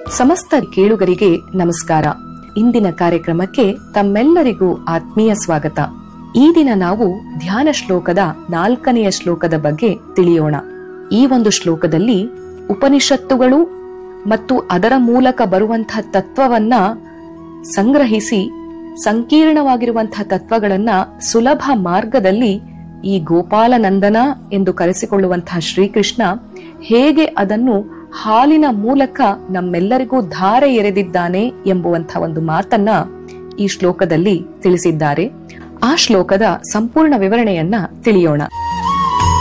ಸಮಸ್ತ ಕೇಳುಗರಿಗೆ ನಮಸ್ಕಾರ ಇಂದಿನ ಕಾರ್ಯಕ್ರಮಕ್ಕೆ ತಮ್ಮೆಲ್ಲರಿಗೂ ಆತ್ಮೀಯ ಸ್ವಾಗತ ಈ ದಿನ ನಾವು ಧ್ಯಾನ ಶ್ಲೋಕದ ನಾಲ್ಕನೆಯ ಶ್ಲೋಕದ ಬಗ್ಗೆ ತಿಳಿಯೋಣ ಈ ಒಂದು ಶ್ಲೋಕದಲ್ಲಿ ಉಪನಿಷತ್ತುಗಳು ಮತ್ತು ಅದರ ಮೂಲಕ ಬರುವಂತಹ ತತ್ವವನ್ನ ಸಂಗ್ರಹಿಸಿ ಸಂಕೀರ್ಣವಾಗಿರುವಂತಹ ತತ್ವಗಳನ್ನ ಸುಲಭ ಮಾರ್ಗದಲ್ಲಿ ಈ ಗೋಪಾಲನಂದನ ಎಂದು ಕರೆಸಿಕೊಳ್ಳುವಂತಹ ಶ್ರೀಕೃಷ್ಣ ಹೇಗೆ ಅದನ್ನು ಹಾಲಿನ ಮೂಲಕ ನಮ್ಮೆಲ್ಲರಿಗೂ ಧಾರೆ ಎರೆದಿದ್ದಾನೆ ಎಂಬುವಂತಹ ಒಂದು ಮಾತನ್ನ ಈ ಶ್ಲೋಕದಲ್ಲಿ ತಿಳಿಸಿದ್ದಾರೆ ಆ ಶ್ಲೋಕದ ಸಂಪೂರ್ಣ ವಿವರಣೆಯನ್ನ ತಿಳಿಯೋಣ